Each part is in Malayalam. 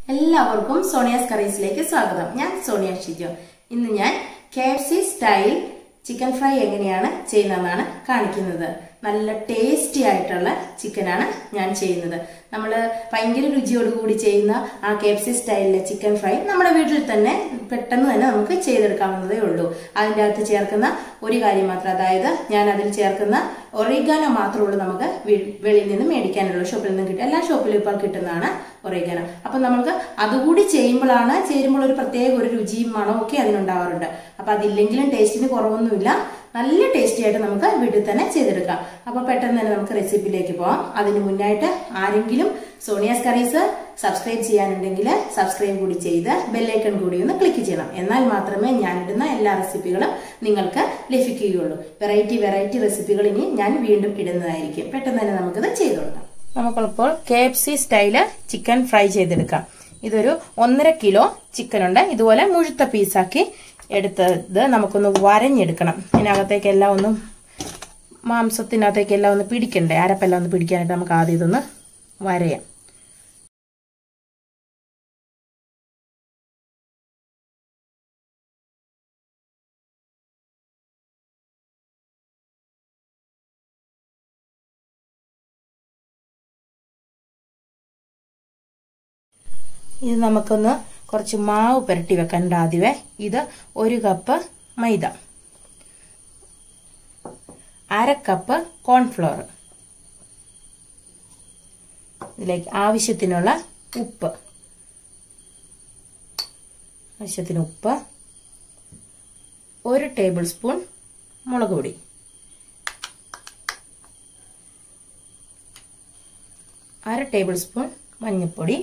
എല്ലാവർക്കും സോണിയാസ് കറീസിലേക്ക് സ്വാഗതം ഞാൻ സോണിയ ഷിജോ ഇന്ന് ഞാൻ K F C style chicken fry എങ്ങനെയാണ് ചെയ്യുന്നതെന്നാണ് കാണിക്കുന്നത് നല്ല ടേസ്റ്റി ആയിട്ടുള്ള ചിക്കനാണ് ഞാൻ ചെയ്യുന്നത് നമ്മൾ ഭയങ്കര രുചിയോടുകൂടി ചെയ്യുന്ന ആ കെ എഫ് സി സ്റ്റൈലിലെ ചിക്കൻ ഫ്രൈ നമ്മുടെ വീട്ടിൽ തന്നെ പെട്ടെന്ന് തന്നെ നമുക്ക് ചെയ്തെടുക്കാവുന്നതേ ഉള്ളൂ അതിൻ്റെ അകത്ത് ചേർക്കുന്ന ഒരു കാര്യം മാത്രം അതായത് ഞാൻ അതിൽ ചേർക്കുന്ന ഒറിഗാനോ മാത്രമേ ഉള്ളൂ നമുക്ക് വി- വെളിയിൽ നിന്ന് മേടിക്കാനുള്ളൂ ഷോപ്പിൽ നിന്ന് കിട്ടും എല്ലാ ഷോപ്പിലും ഇപ്പോൾ കിട്ടുന്നതാണ് ഒറിഗാനോ അപ്പം നമുക്ക് അതുകൂടി ചെയ്യുമ്പോഴാണ് ചേരുമ്പോൾ ഒരു പ്രത്യേക ഒരു രുചിയും മണവും ഒക്കെ അതിനുണ്ടാവാറുണ്ട് അപ്പം അതില്ലെങ്കിലും ടേസ്റ്റിന് കുറവൊന്നുമില്ല നല്ല ടേസ്റ്റി ആയിട്ട് നമുക്ക് വീട്ടിൽ തന്നെ ചെയ്തെടുക്കാം അപ്പോൾ പെട്ടെന്ന് തന്നെ നമുക്ക് റെസിപ്പിയിലേക്ക് പോവാം അതിന് മുന്നായിട്ട് ആരെങ്കിലും സോണിയാസ് കറീസ് സബ്സ്ക്രൈബ് ചെയ്യാനുണ്ടെങ്കിൽ സബ്സ്ക്രൈബ് കൂടി ചെയ്ത് ബെല്ലൈക്കൺ കൂടി ഒന്ന് ക്ലിക്ക് ചെയ്യണം എന്നാൽ മാത്രമേ ഞാനിടുന്ന എല്ലാ റെസിപ്പികളും നിങ്ങൾക്ക് ലഭിക്കുകയുള്ളൂ വെറൈറ്റി വെറൈറ്റി റെസിപ്പികൾ ഇനി ഞാൻ വീണ്ടും ഇടുന്നതായിരിക്കും പെട്ടെന്ന് തന്നെ നമുക്കിത് ചെയ്തു കൊടുക്കാം നമുക്കിപ്പോൾ K F C style chicken fry ചെയ്തെടുക്കാം ഇതൊരു ഒന്നര കിലോ ചിക്കൻ ഉണ്ട് ഇതുപോലെ മുഴുത്ത പീസാക്കി എടുത്തത് നമുക്കൊന്ന് വരഞ്ഞെടുക്കണം ഇതിനകത്തേക്കെല്ലാം ഒന്ന് മാംസത്തിനകത്തേക്കെല്ലാം ഒന്ന് പിടിക്കണ്ടേ അരപ്പെല്ലാം ഒന്ന് പിടിക്കാനായിട്ട് നമുക്ക് ആദ്യം ഇതൊന്ന് വരയാം ഇത് നമുക്കൊന്ന് കുറച്ച് മാവ് പുരട്ടി വെക്കാനുണ്ട് ആദ്യമേ ഇത് ഒരു കപ്പ് മൈദ അര കപ്പ് കോൺഫ്ലോർ ഇതിലേക്ക് ആവശ്യത്തിനുള്ള ഉപ്പ് ആവശ്യത്തിന് ഉപ്പ് ഒരു ടേബിൾ സ്പൂൺ മുളക് പൊടി അര ടേബിൾ സ്പൂൺ മഞ്ഞൾപ്പൊടി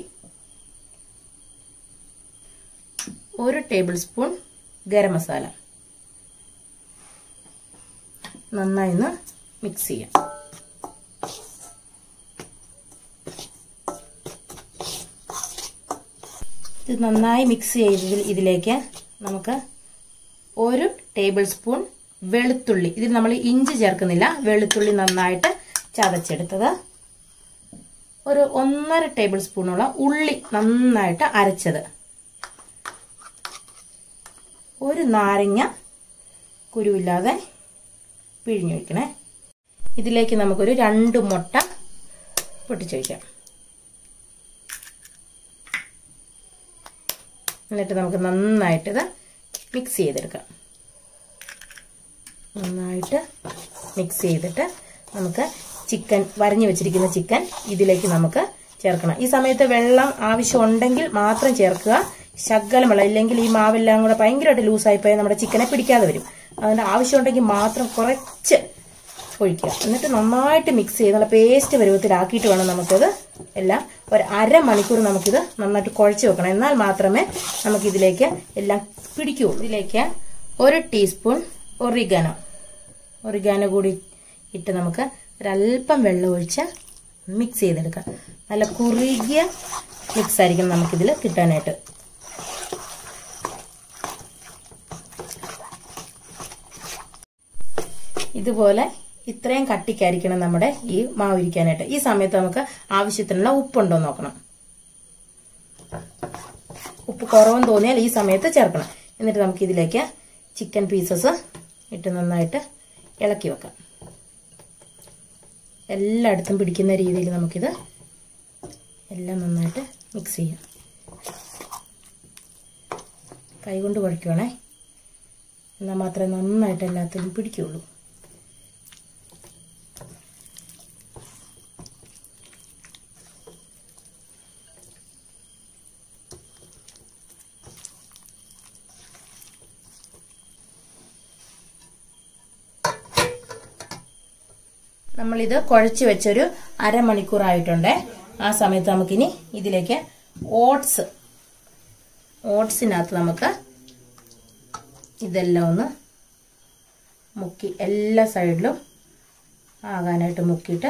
ഒരു ടേബിൾ സ്പൂൺ ഗരം മസാല നന്നായി ഒന്ന് മിക്സ് ചെയ്യാം ഇത് നന്നായി മിക്സ് ചെയ്തതിൽ ഇതിലേക്ക് നമുക്ക് ഒരു ടേബിൾ സ്പൂൺ വെളുത്തുള്ളി ഇതിൽ നമ്മൾ ഇഞ്ചി ചേർക്കുന്നില്ല വെളുത്തുള്ളി നന്നായിട്ട് ചതച്ചെടുത്തത് ഒരു ഒന്നര ടേബിൾ സ്പൂണോളം ഉള്ളി നന്നായിട്ട് അരച്ചത് ഒരു നാരങ്ങ കുരുവില്ലാതെ പിഴിഞ്ഞു വയ്ക്കണേ ഇതിലേക്ക് നമുക്കൊരു രണ്ട് മുട്ട പൊട്ടിച്ചു വയ്ക്കാം എന്നിട്ട് നമുക്ക് നന്നായിട്ടിത് മിക്സ് ചെയ്തെടുക്കാം നന്നായിട്ട് മിക്സ് ചെയ്തിട്ട് നമുക്ക് ചിക്കൻ വരഞ്ഞു വെച്ചിരിക്കുന്ന ചിക്കൻ ഇതിലേക്ക് നമുക്ക് ചേർക്കണം ഈ സമയത്ത് വെള്ളം ആവശ്യമുണ്ടെങ്കിൽ മാത്രം ചേർക്കുക ശകലം വെള്ളം ഇല്ലെങ്കിൽ ഈ മാവെല്ലാം കൂടെ ഭയങ്കരമായിട്ട് ലൂസായി പോയാൽ നമ്മുടെ ചിക്കനെ പിടിക്കാതെ വരും അതിന്റെ ആവശ്യമുണ്ടെങ്കിൽ മാത്രം കുറച്ച് ഒഴിക്കുക എന്നിട്ട് നന്നായിട്ട് മിക്സ് ചെയ്ത് നല്ല പേസ്റ്റ് പരുവത്തിലാക്കിയിട്ട് വേണം നമുക്കിത് എല്ലാം ഒരു അരമണിക്കൂർ നമുക്കിത് നന്നായിട്ട് കുഴച്ച് വെക്കണം എന്നാൽ മാത്രമേ നമുക്കിതിലേക്ക് എല്ലാം പിടിക്കുകയുള്ളൂ ഇതിലേക്ക് ഒരു ടീസ്പൂൺ ഒറിഗാനോ ഒറിഗാനോ കൂടി ഇട്ട് നമുക്ക് ഒരല്പം വെള്ളം ഒഴിച്ച് മിക്സ് ചെയ്തെടുക്കാം നല്ല കുറുകിയ മിക്സ് ആയിരിക്കും നമുക്കിതിൽ കിട്ടാനായിട്ട് ഇതുപോലെ ഇത്രയും കട്ടിക്കായിരിക്കണം നമ്മുടെ ഈ മാവ് ഇരിക്കാനായിട്ട് ഈ സമയത്ത് നമുക്ക് ആവശ്യത്തിനുള്ള ഉപ്പുണ്ടോ എന്ന് നോക്കണം ഉപ്പ് കുറവെന്ന് തോന്നിയാൽ ഈ സമയത്ത് ചേർക്കണം എന്നിട്ട് നമുക്ക് ഇതിലേക്ക് ചിക്കൻ പീസസ് ഇട്ട് നന്നായിട്ട് ഇളക്കി വെക്കാം എല്ലായിടത്തും പിടിക്കുന്ന രീതിയിൽ നമുക്കിത് എല്ലാം നന്നായിട്ട് മിക്സ് ചെയ്യാം കൈകൊണ്ട് കുഴയ്ക്കുവാണേ എന്നാൽ മാത്രമേ നന്നായിട്ട് എല്ലാത്തിലും പിടിക്കുകയുള്ളൂ നമ്മളിത് കുഴച്ച് വെച്ചൊരു അരമണിക്കൂർ ആയിട്ടുണ്ട് ആ സമയത്ത് നമുക്കിനി ഇതിലേക്ക് ഓട്സ് ഓട്സിനകത്ത് നമുക്ക് ഇതെല്ലാം ഒന്ന് മുക്കി എല്ലാ സൈഡിലും ആകാനായിട്ട് മുക്കിയിട്ട്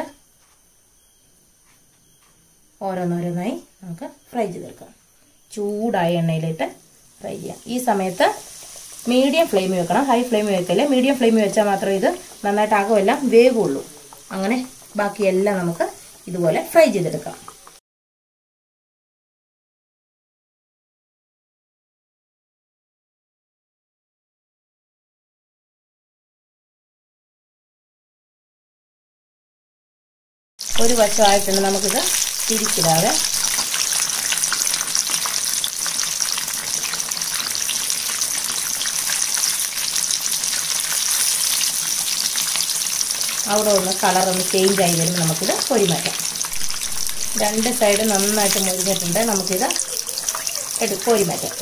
ഓരോന്നോരോന്നായി നമുക്ക് ഫ്രൈ ചെയ്തെടുക്കാം ചൂടായ എണ്ണയിലിട്ട് ഫ്രൈ ചെയ്യാം ഈ സമയത്ത് മീഡിയം ഫ്ലെയിമിൽ വെക്കണം ഹൈ ഫ്ലെയിമിൽ വെക്കല്ലേ മീഡിയം ഫ്ലെയിമിൽ വെച്ചാൽ മാത്രമേ ഇത് നന്നായിട്ട് അകമെല്ലാം വേഗുള്ളൂ അങ്ങനെ ബാക്കിയെല്ലാം നമുക്ക് ഇതുപോലെ ഫ്രൈ ചെയ്തെടുക്കാം ഒരു വശമായിട്ടുണ്ട് നമുക്കിത് തിരിച്ചിടാതെ അവിടെ ഒന്ന് കളർ ഒന്ന് ചേഞ്ച് ആയി വരുമ്പോൾ നമുക്കിത് പൊരിമാറ്റാം രണ്ട് സൈഡ് നന്നായിട്ട് മുരിഞ്ഞിട്ടുണ്ട് നമുക്കിത് എടു കോരിമാറ്റാം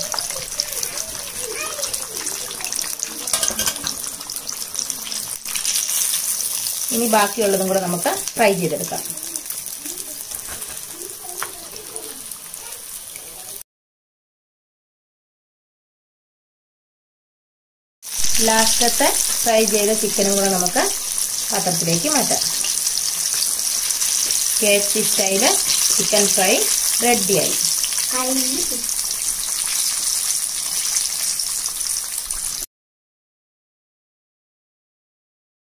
ഇനി ബാക്കിയുള്ളതും കൂടെ നമുക്ക് ഫ്രൈ ചെയ്തെടുക്കാം ലാസ്റ്റത്തെ ഫ്രൈ ചെയ്ത ചിക്കനും കൂടെ നമുക്ക് പാത്രത്തിലേക്ക് മാറ്റാം K F C style chicken fry റെഡിയായി